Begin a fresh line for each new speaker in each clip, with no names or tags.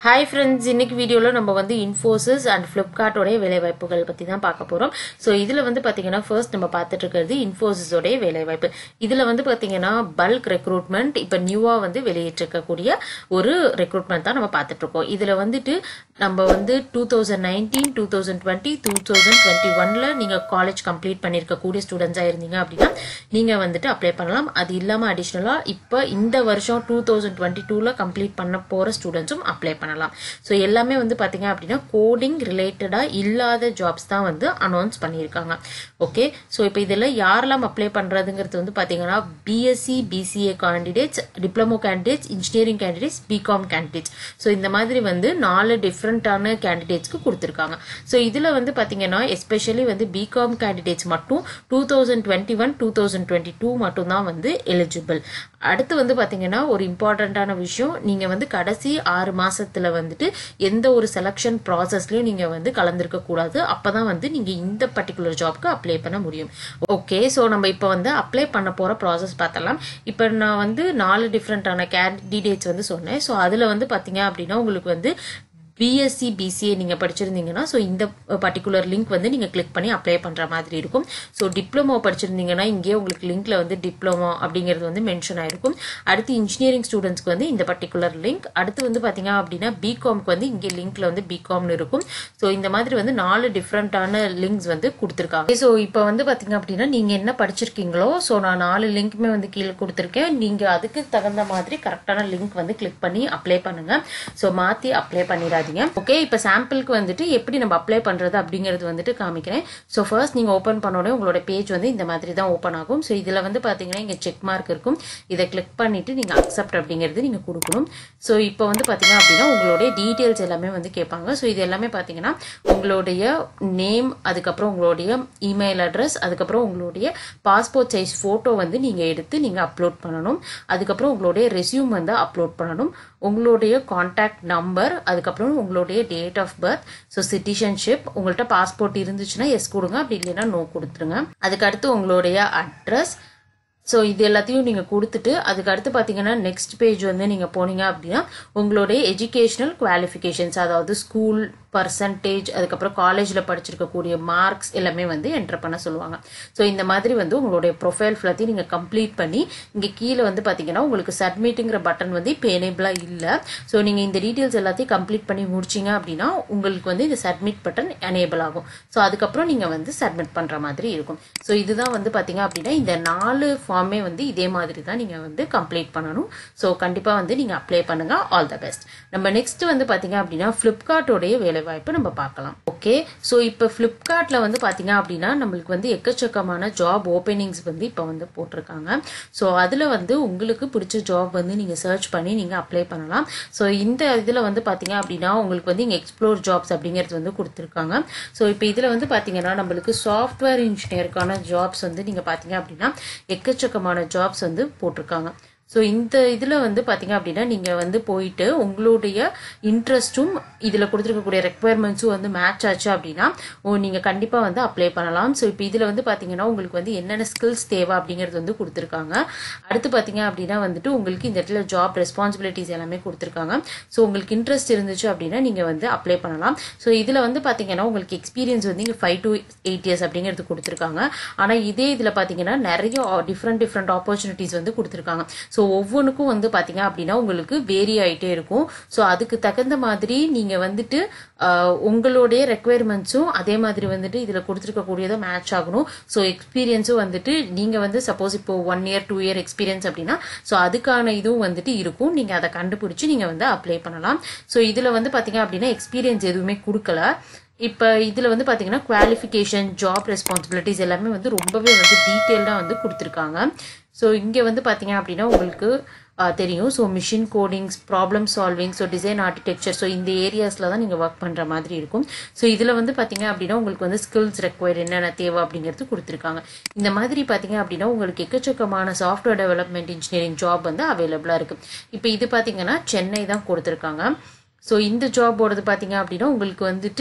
hi friends இன்னைக்கு வீடியோவில் நம்ம வந்து இன்ஃபோசிஸ் அண்ட் ஃப்ளிப்கார்ட்டோடைய வேலைவாய்ப்புகள் பற்றி தான் பார்க்க போகிறோம் ஸோ இதில் வந்து பார்த்தீங்கன்னா ஃபர்ஸ்ட் நம்ம பார்த்துட்டு இருக்கிறது இன்ஃபோசிஸோடைய வேலைவாய்ப்பு இதில் வந்து பார்த்தீங்கன்னா பல்க் ரெக்ரூட்மெண்ட் இப்போ நியூவாக வந்து வெளியிட்டிருக்கக்கூடிய ஒரு ரெக்ரூட்மெண்ட் தான் நம்ம பார்த்துட்டு இருக்கோம் இதில் வந்துட்டு நம்ம வந்து two thousand nineteen two thousand twenty two thousand twenty ஒனில் நீங்கள் காலேஜ் கம்ப்ளீட் பண்ணியிருக்கக்கூடிய ஸ்டூடெண்ட்ஸாக இருந்தீங்க அப்படின்னா நீங்கள் வந்துட்டு அப்ளை பண்ணலாம் அது இல்லாமல் அடிஷ்னலாக இப்போ இந்த வருஷம் டூ தௌசண்ட் டுவெண்ட்டி டூவில் கம்ப்ளீட் பண்ண போகிற ஸ்டூடெண்ட்ஸும் அப்ளை பண்ணலாம் ஸோ எல்லாமே வந்து பார்த்தீங்க அப்படின்னா கோடிங் ரிலேட்டடாக இல்லாத ஜாப்ஸ் தான் வந்து அனௌன்ஸ் பண்ணியிருக்காங்க ஓகே ஸோ இப்போ இதில் யாரெல்லாம் அப்ளை பண்ணுறதுங்கிறது வந்து பார்த்தீங்கன்னா BSc BCA candidates diploma candidates engineering candidates BCom candidates so இந்த மாதிரி வந்து நாலு டிஃப்ரெண்ட்டான கேண்டிடேட்ஸ்க்கு கொடுத்துருக்காங்க ஸோ இதில் வந்து பார்த்தீங்கன்னா எஸ்பெஷலி வந்து பிகாம் கேண்டிடேட்ஸ் மட்டும் two thousand twenty one two thousand twenty two மட்டும் தான் வந்து எலிஜிபிள் அடுத்து வந்து பார்த்தீங்கன்னா ஒரு இம்பார்ட்டண்ட்டான விஷயம் நீங்கள் வந்து கடைசி ஆறு மாசத்துல வந்துட்டு எந்த ஒரு செலெக்ஷன் ப்ராசஸ்லையும் நீங்கள் வந்து கலந்துருக்க கூடாது அப்போ தான் வந்து நீங்கள் இந்த பர்டிகுலர் ஜாப்க்கு அப்ளை பண்ண முடியும் ஓகே ஸோ நம்ம இப்போ வந்து அப்ளை பண்ண போகிற ப்ராசஸ் பார்த்தலாம் இப்போ நான் வந்து நாலு டிஃப்ரெண்ட்டான கேண்டிடேட்ஸ் வந்து சொன்னேன் ஸோ அதில் வந்து பார்த்தீங்க அப்படின்னா உங்களுக்கு வந்து பிஎஸ்சி பிசிஏ நீங்கள் படிச்சிருந்தீங்கன்னா ஸோ இந்த பர்டிகுலர் லிங்க் வந்து நீங்கள் கிளிக் பண்ணி அப்ளை பண்ணுற மாதிரி இருக்கும் ஸோ டிப்ளமோ படிச்சிருந்தீங்கன்னா இங்கேயே உங்களுக்கு லிங்க்ல வந்து டிப்ளமோ அப்படிங்கிறது வந்து மென்ஷன் ஆயிருக்கும் அடுத்து இன்ஜினியரிங் ஸ்டூடெண்ட்ஸ்க்கு வந்து இந்த பர்டிகுலர் லிங்க் அடுத்து வந்து பார்த்தீங்க அப்படின்னா பிகாம்க்கு வந்து இங்கே லிங்க்ல வந்து பிகாம்னு இருக்கும் ஸோ இந்த மாதிரி வந்து நாலு டிஃப்ரெண்ட்டான லிங்க்ஸ் வந்து கொடுத்துருக்காங்க ஸோ இப்போ வந்து பார்த்தீங்க அப்படின்னா நீங்கள் என்ன படிச்சிருக்கீங்களோ ஸோ நான் நாலு லிங்க்குமே வந்து கீழே கொடுத்துருக்கேன் நீங்கள் அதுக்கு தகுந்த மாதிரி கரெக்டான லிங்க் வந்து கிளிக் பண்ணி அப்ளை பண்ணுங்க ஸோ மாற்றி அப்ளை பண்ணிடாதீங்க ஓகே இப்போ சாம்பிளுக்கு வந்துட்டு எப்படி நம்ம அப்ளை பண்ணுறது அப்படிங்கிறது வந்துட்டு காமிக்கிறேன் ஸோ ஃபர்ஸ்ட் நீங்கள் ஓப்பன் பண்ணோடனே உங்களோட பேஜ் வந்து இந்த மாதிரி தான் ஓப்பன் ஆகும் ஸோ இதில் வந்து பார்த்தீங்கன்னா இங்கே செக் மார்க் இருக்கும் இதை கிளிக் பண்ணிட்டு நீங்கள் அக்செப்ட் அப்படிங்கிறது நீங்கள் கொடுக்கணும் ஸோ இப்போ வந்து பார்த்தீங்க அப்படின்னா உங்களுடைய டீட்டெயில்ஸ் எல்லாமே வந்து கேட்பாங்க ஸோ இது எல்லாமே பார்த்தீங்கன்னா உங்களுடைய நேம் அதுக்கப்புறம் உங்களுடைய இமெயில் அட்ரஸ் அதுக்கப்புறம் உங்களுடைய பாஸ்போர்ட் சைஸ் ஃபோட்டோ வந்து நீங்கள் எடுத்து நீங்கள் அப்லோட் பண்ணணும் அதுக்கப்புறம் உங்களுடைய ரெஸ்யூம் வந்து அப்லோட் பண்ணணும் உங்களுடைய காண்டாக்ட் நம்பர் அதுக்கப்புறம் உங்களுடைய date of birth so citizenship உங்கள்கிட்ட பாஸ்போர்ட் இருந்துச்சுன்னா எஸ் கொடுங்க அப்படி இல்லைன்னா நோ கொடுத்துருங்க அதுக்கு அடுத்து உங்களுடைய அட்ரஸ் ஸோ இது எல்லாத்தையும் நீங்கள் கொடுத்துட்டு அதுக்கு அடுத்து பார்த்தீங்கன்னா நெக்ஸ்ட் பேஜ் வந்து நீங்கள் போனீங்க அப்படின்னா உங்களுடைய எஜுகேஷனல் குவாலிஃபிகேஷன்ஸ் அதாவது ஸ்கூல் பர்சன்டேஜ் அதுக்கப்புறம் காலேஜில் படிச்சிருக்கக்கூடிய மார்க்ஸ் எல்லாமே வந்து என்டர் பண்ண சொல்லுவாங்க ஸோ இந்த மாதிரி வந்து உங்களுடைய ப்ரொஃபைல் ஃபுல்லாத்தையும் நீங்கள் கம்ப்ளீட் பண்ணி இங்கே கீழே வந்து பார்த்தீங்கன்னா உங்களுக்கு சப்மிட்டுங்கிற பட்டன் வந்து இப்போ எனேபிளாக இல்லை ஸோ நீங்கள் இந்த டீட்டெயில்ஸ் எல்லாத்தையும் கம்ப்ளீட் பண்ணி முடிச்சிங்க அப்படின்னா உங்களுக்கு வந்து இந்த சப்மிட் பட்டன் எனேபிள் ஆகும் ஸோ அதுக்கப்புறம் நீங்கள் வந்து சப்மிட் பண்ணுற மாதிரி இருக்கும் ஸோ இதுதான் வந்து பார்த்தீங்க அப்படின்னா இந்த நாலு ஃபார்மே வந்து இதே மாதிரி தான் நீங்கள் வந்து கம்ப்ளீட் பண்ணணும் ஸோ கண்டிப்பாக வந்து நீங்கள் அப்ளை பண்ணுங்கள் ஆல் த பெஸ்ட் நம்ம நெக்ஸ்ட் வந்து பார்த்தீங்க அப்படின்னா ஃப்ளிப்கார்ட்டோடைய வேலை வாய்ப்பு நம்ம பார்க்கலாம் ஓகே ஸோ இப்போ ஃப்ளிப்கார்ட்டில் வந்து பார்த்தீங்க அப்படின்னா நம்மளுக்கு வந்து எக்கச்சக்கமான ஜாப் ஓப்பனிங்ஸ் வந்து இப்போ வந்து போட்டிருக்காங்க ஸோ அதில் வந்து உங்களுக்கு பிடிச்ச ஜாப் வந்து நீங்கள் சர்ச் பண்ணி நீங்கள் அப்ளை பண்ணலாம் ஸோ இந்த இதில் வந்து பார்த்தீங்க அப்படின்னா உங்களுக்கு வந்து இங்கே எக்ஸ்ப்ளோர் ஜாப்ஸ் அப்படிங்கிறது வந்து கொடுத்துருக்காங்க ஸோ இப்போ இதில் வந்து பார்த்தீங்கன்னா நம்மளுக்கு சாஃப்ட்வேர் இன்ஜினியருக்கான ஜாப்ஸ் வந்து நீங்கள் பார்த்தீங்க அப்படின்னா எக்கச்சக்கமான ஜாப்ஸ் வந்து போட்டிருக்காங்க ஸோ இந்த இதில் வந்து பார்த்தீங்க அப்படின்னா நீங்கள் வந்து போயிட்டு உங்களுடைய இன்ட்ரெஸ்ட்டும் இதில் கொடுத்துருக்கக்கூடிய ரெக்குவயர்மெண்ட்ஸும் வந்து மேட்ச் ஆச்சு அப்படின்னா ஓ நீங்கள் கண்டிப்பாக வந்து அப்ளை பண்ணலாம் ஸோ இப்போ இதில் வந்து பார்த்தீங்கன்னா உங்களுக்கு வந்து என்னென்ன ஸ்கில்ஸ் தேவை அப்படிங்கிறது வந்து கொடுத்துருக்காங்க அடுத்து பார்த்தீங்க அப்படின்னா வந்துட்டு உங்களுக்கு இந்த இடத்துல ஜாப் ரெஸ்பான்சிபிலிட்டிஸ் எல்லாமே கொடுத்துருக்காங்க ஸோ உங்களுக்கு இன்ட்ரெஸ்ட் இருந்துச்சு அப்படின்னா நீங்கள் வந்து அப்ளை பண்ணலாம் ஸோ இதில் வந்து பார்த்தீங்கன்னா உங்களுக்கு எக்ஸ்பீரியன்ஸ் வந்து இங்கே ஃபைவ் டு எயிட் இயர்ஸ் அப்படிங்கிறது கொடுத்துருக்காங்க ஆனால் இதே இதில் பார்த்தீங்கன்னா நிறைய டிஃப்ரெண்ட் டிஃப்ரெண்ட் ஆப்பர்ச்சுனிட்டிஸ் வந்து கொடுத்துருக்காங்க ஸோ ஒவ்வொன்றுக்கும் வந்து பார்த்தீங்க அப்படின்னா உங்களுக்கு வேரி ஆகிட்டே இருக்கும் ஸோ அதுக்கு தகுந்த மாதிரி நீங்கள் வந்துட்டு உங்களுடைய ரெக்குவயர்மெண்ட்ஸும் அதே மாதிரி வந்துட்டு இதில் கொடுத்துருக்கக்கூடியதை மேட்ச் ஆகணும் ஸோ எக்ஸ்பீரியன்ஸும் வந்துட்டு நீங்கள் வந்து சப்போஸ் இப்போ one year two year experience அப்படின்னா ஸோ அதுக்கான இதுவும் வந்துட்டு இருக்கும் நீங்கள் அதை கண்டுபிடிச்சி நீங்கள் வந்து அப்ளை பண்ணலாம் ஸோ இதில் வந்து பார்த்தீங்க அப்படின்னா எக்ஸ்பீரியன்ஸ் எதுவுமே கொடுக்கல இப்போ இதில் வந்து பார்த்தீங்கன்னா குவாலிஃபிகேஷன் ஜாப் ரெஸ்பான்சிபிலிட்டிஸ் எல்லாமே வந்து ரொம்பவே வந்து டீட்டெயில்டாக வந்து கொடுத்துருக்காங்க ஸோ இங்கே வந்து பார்த்தீங்க அப்படின்னா உங்களுக்கு தெரியும் so machine codings problem solving so design architecture so இந்த ஏரியாஸில் தான் நீங்கள் ஒர்க் பண்ணுற மாதிரி இருக்கும் ஸோ இதில் வந்து பார்த்தீங்க அப்படின்னா உங்களுக்கு வந்து ஸ்கில்ஸ் ரெக்வயர் என்னென்ன தேவை அப்படிங்கிறது கொடுத்துருக்காங்க இந்த மாதிரி பார்த்தீங்க அப்படின்னா உங்களுக்கு எக்கச்சக்கமான சாஃப்ட்வேர் டெவலப்மெண்ட் இன்ஜினியரிங் ஜாப் வந்து அவைலபிளாக இருக்குது இப்போ இது பார்த்தீங்கன்னா சென்னை தான் கொடுத்துருக்காங்க ஸோ இந்த ஜாபோடது பார்த்தீங்க அப்படின்னா உங்களுக்கு வந்துட்டு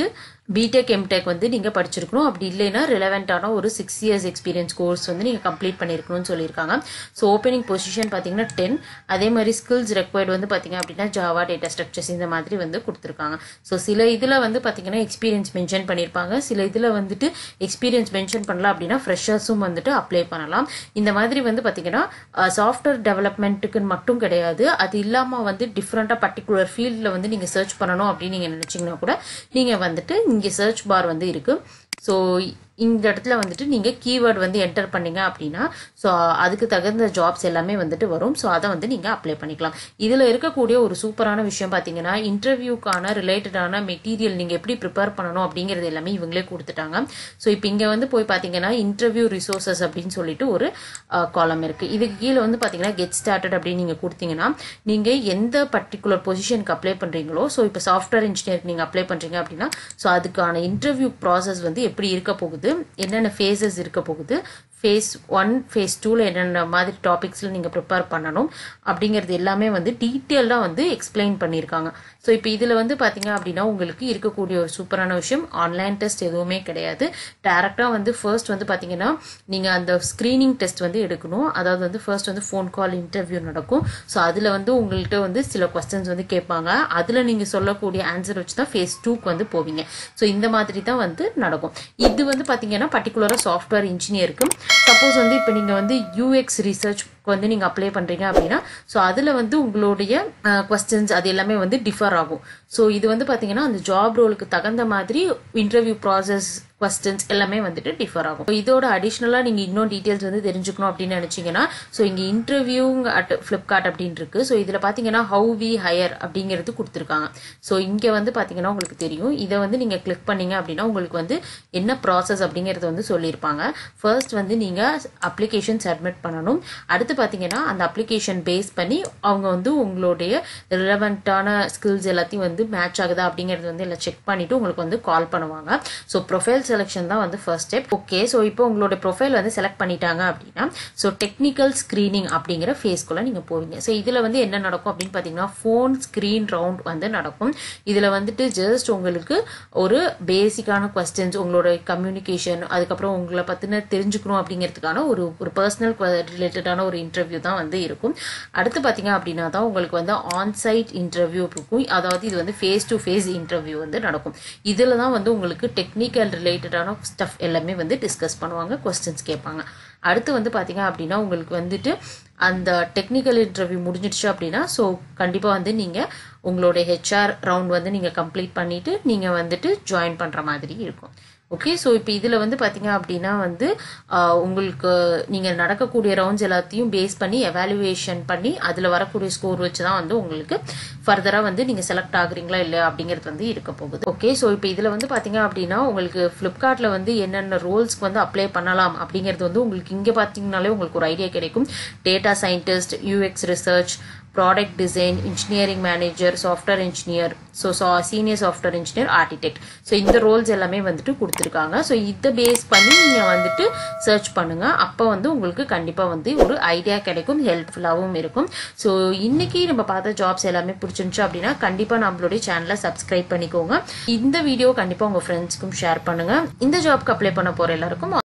பிடெக் எம்டெக் வந்து நீங்கள் படிச்சிருக்கணும் அப்படி இல்லைன்னா ரிலவெண்ட்டான ஒரு சிக்ஸ் இயர்ஸ் எக்ஸ்பீரியன்ஸ் கோர்ஸ் வந்து நீங்கள் கம்ப்ளீட் பண்ணியிருக்கணும்னு சொல்லியிருக்காங்க ஸோ ஓப்பனிங் பொசிஷன் பார்த்தீங்கன்னா டென் அதே மாதிரி ஸ்கில்ஸ் ரெக்வயர்டு வந்து பார்த்தீங்க அப்படின்னா ஜாவா டேட்டா ஸ்ட்ரக்சர்ஸ் இந்த மாதிரி வந்து கொடுத்துருக்காங்க ஸோ சில இதில் வந்து பார்த்தீங்கன்னா எக்ஸ்பீரியன்ஸ் மென்ஷன் பண்ணியிருப்பாங்க சில இதில் வந்துட்டு எக்ஸ்பீரியன்ஸ் மென்ஷன் பண்ணலாம் அப்படின்னா ஃப்ரெஷர்ஸும் வந்துட்டு அப்ளை பண்ணலாம் இந்த மாதிரி வந்து பார்த்தீங்கன்னா சாஃப்ட்வேர் டெவலப்மெண்ட்டுக்கு மட்டும் கிடையாது அது இல்லாமல் வந்து டிஃப்ரெண்ட்டாக பர்டிகுலர் ஃபீல்டில் வந்து நீங்கள் சர்ச் பண்ணணும் அப்படின்னு நீங்கள் நினச்சிங்கன்னா கூட நீங்கள் வந்துட்டு இங்கே சர்ச் பார் வந்து இருக்குது ஸோ இந்த இடத்துல வந்துட்டு நீங்கள் கீவேர்டு வந்து என்டர் பண்ணீங்க அப்படின்னா ஸோ அதுக்கு தகுந்த ஜாப்ஸ் எல்லாமே வந்துட்டு வரும் ஸோ அதை வந்து நீங்கள் அப்ளை பண்ணிக்கலாம் இதில் இருக்கக்கூடிய ஒரு சூப்பரான விஷயம் பார்த்தீங்கன்னா இன்டர்வியூக்கான ரிலேட்டடான மெட்டீரியல் நீங்கள் எப்படி ப்ரிப்பேர் பண்ணணும் அப்படிங்கிறது எல்லாமே இவங்களே கொடுத்துட்டாங்க ஸோ இப்போ இங்கே வந்து போய் பார்த்தீங்கன்னா இன்டர்வியூ ரிசோர்சஸ் அப்படின்னு சொல்லிட்டு ஒரு காலம் இருக்குது இதுக்கு கீழே வந்து பார்த்தீங்கன்னா கெட் ஸ்டார்டட் அப்படின்னு நீங்கள் கொடுத்தீங்கன்னா நீங்கள் எந்த பர்டிகுலர் பொசிஷனுக்கு அப்ளை பண்ணுறீங்களோ ஸோ இப்போ சாஃப்ட்வேர் இன்ஜினியருக்கு நீங்கள் அப்ளை பண்ணுறீங்க அப்படின்னா ஸோ அதுக்கான இன்டர்வியூ ப்ராசஸ் வந்து எப்படி இருக்க போகுது என்னென்ன ஃபேஸஸ் இருக்க போகுது ஃபேஸ் ஒன் ஃபேஸ் டூவில் என்னென்ன மாதிரி டாபிக்ஸில் நீங்கள் ப்ரிப்பேர் பண்ணணும் அப்படிங்கிறது எல்லாமே வந்து டீட்டெயில்டாக வந்து எக்ஸ்பிளைன் பண்ணியிருக்காங்க ஸோ இப்போ இதில் வந்து பார்த்தீங்க அப்படின்னா உங்களுக்கு இருக்கக்கூடிய ஒரு சூப்பரான விஷயம் ஆன்லைன் டெஸ்ட் எதுவுமே கிடையாது டேரெக்டாக வந்து ஃபர்ஸ்ட் வந்து பார்த்தீங்கன்னா நீங்கள் அந்த ஸ்க்ரீனிங் டெஸ்ட் வந்து எடுக்கணும் அதாவது வந்து ஃபர்ஸ்ட் வந்து ஃபோன் கால் இன்டர்வியூ நடக்கும் ஸோ அதில் வந்து உங்கள்கிட்ட வந்து சில கொஸ்டின்ஸ் வந்து கேட்பாங்க அதில் நீங்கள் சொல்லக்கூடிய ஆன்சர் வச்சு தான் ஃபேஸ் டூக்கு வந்து போவீங்க ஸோ இந்த மாதிரி தான் வந்து நடக்கும் இது வந்து பார்த்தீங்கன்னா பர்டிகுலராக சாஃப்ட்வேர் இன்ஜினியருக்கு சப்போஸ் வந்து இப்போ நீங்கள் வந்து யூஎக்ஸ் ரிசர்ச் வந்து நீங்கள் அப்ளை பண்ணுறீங்க அப்படின்னா ஸோ அதில் வந்து உங்களுடைய கொஸ்டின்ஸ் அது எல்லாமே வந்து டிஃபர் ஆகும் ஸோ இது வந்து பார்த்தீங்கன்னா அந்த ஜாப் ரோலுக்கு தகுந்த மாதிரி இன்டர்வியூ ப்ராசஸ் கொஸ்டின்ஸ் எல்லாமே வந்துட்டு டிஃபர் ஆகும் இதோட அடிஷ்னலாக நீங்கள் இன்னும் டீட்டெயில்ஸ் வந்து தெரிஞ்சுக்கணும் அப்படின்னு நினச்சிங்கன்னா ஸோ இங்கே இன்டர்வியூ அட் ஃப்ளிப்கார்ட் அப்படின்னு இருக்கு ஸோ இதில் பார்த்தீங்கன்னா ஹவு வி ஹையர் அப்படிங்கிறது கொடுத்துருக்காங்க ஸோ இங்கே வந்து பார்த்தீங்கன்னா உங்களுக்கு தெரியும் இதை வந்து நீங்கள் கிளிக் பண்ணீங்க அப்படின்னா உங்களுக்கு வந்து என்ன ப்ராசஸ் அப்படிங்கிறது வந்து சொல்லியிருப்பாங்க ஃபர்ஸ்ட் வந்து நீங்கள் அப்ளிகேஷன் சப்மிட் பண்ணணும் அடுத்து பார்த்தீங்கன்னா அந்த அப்ளிகேஷன் பேஸ் பண்ணி அவங்க வந்து உங்களுடைய ரிலவெண்ட்டான ஸ்கில்ஸ் எல்லாத்தையும் வந்து மேட்ச் ஆகுதா அப்படிங்கிறது வந்து எல்லாம் செக் பண்ணிட்டு உங்களுக்கு வந்து கால் பண்ணுவாங்க ஸோ ப்ரொஃபைல் செலெக்ஷன் தான் வந்து ஃபர்ஸ்ட் ஸ்டெப் ஓகே ஸோ இப்போ உங்களோட ப்ரொஃபைல் வந்து செலக்ட் பண்ணிட்டாங்க அப்படின்னா ஸோ டெக்னிக்கல் ஸ்க்ரீனிங் அப்படிங்கிற ஃபேஸ்க்குள்ளே நீங்கள் போவீங்க ஸோ இதில் வந்து என்ன நடக்கும் அப்படின்னு பார்த்தீங்கன்னா ஃபோன் ஸ்க்ரீன் ரவுண்ட் வந்து நடக்கும் இதில் வந்துட்டு ஜஸ்ட் உங்களுக்கு ஒரு பேசிக்கான கொஸ்டின்ஸ் உங்களோட கம்யூனிகேஷன் அதுக்கப்புறம் உங்களை பற்றின தெரிஞ்சுக்கணும் அப்படிங்கிறதுக்கான ஒரு ஒரு பர்சனல் ரிலேட்டடான ஒரு இன்டர்வியூ தான் வந்து இருக்கும் அடுத்து பார்த்தீங்க அப்படின்னா தான் உங்களுக்கு வந்து ஆன்சைட் இன்டர்வியூ இருக்கும் அதாவது இது வந்து ஃபேஸ் டு ஃபேஸ் இன்டர்வியூ வந்து நடக்கும் இதில் தான் வந்து உங்களுக்கு டெக்னிக்கல் ரிலேட்டடான ஸ்டஃப் எல்லாமே வந்து டிஸ்கஸ் பண்ணுவாங்க கொஸ்டின்ஸ் கேட்பாங்க அடுத்து வந்து பார்த்தீங்க அப்படின்னா உங்களுக்கு வந்துட்டு அந்த டெக்னிக்கல் இன்டர்வியூ முடிஞ்சிடுச்சு அப்படின்னா ஸோ கண்டிப்பாக வந்து நீங்கள் உங்களோட ஹெச்ஆர் ரவுண்ட் வந்து நீங்கள் கம்ப்ளீட் பண்ணிவிட்டு நீங்கள் வந்துட்டு ஜாயின் பண்ணுற மாதிரி இருக்கும் ஓகே ஸோ இப்போ இதில் வந்து பார்த்தீங்க அப்படின்னா வந்து உங்களுக்கு நீங்கள் நடக்கக்கூடிய ரவுண்ட்ஸ் எல்லாத்தையும் பேஸ் பண்ணி எவாலுவேஷன் பண்ணி அதில் வரக்கூடிய ஸ்கோர் வச்சு தான் வந்து உங்களுக்கு ஃபர்தராக வந்து நீங்கள் செலக்ட் ஆகுறீங்களா இல்லை அப்படிங்கிறது வந்து இருக்க போகுது ஓகே ஸோ இப்போ இதில் வந்து பார்த்தீங்க அப்படின்னா உங்களுக்கு ஃப்ளிப்கார்ட்டில் வந்து என்னென்ன ரோல்ஸ்க்கு வந்து அப்ளை பண்ணலாம் அப்படிங்கிறது வந்து உங்களுக்கு இங்கே பார்த்தீங்கனாலே உங்களுக்கு ஒரு ஐடியா கிடைக்கும் data scientist UX research product design engineering manager software engineer so senior software engineer architect so இந்த ரோல்ஸ் எல்லாமே வந்துட்டு கொடுத்துருக்காங்க ஸோ இதை பேஸ் பண்ணி நீங்கள் வந்துட்டு சர்ச் பண்ணுங்க அப்போ வந்து உங்களுக்கு கண்டிப்பாக வந்து ஒரு ஐடியா கிடைக்கும் ஹெல்ப்ஃபுல்லாகவும் இருக்கும் ஸோ இன்னைக்கு நம்ம பார்த்த ஜாப்ஸ் எல்லாமே பிடிச்சிருந்துச்சு அப்படின்னா கண்டிப்பாக நம்மளுடைய சேனலை சப்ஸ்கிரைப் பண்ணிக்கோங்க இந்த வீடியோ கண்டிப்பாக உங்கள் ஃப்ரெண்ட்ஸ்க்கும் ஷேர் பண்ணுங்க இந்த ஜாப்க்கு அப்ளை பண்ண போகிற எல்லாருக்கும்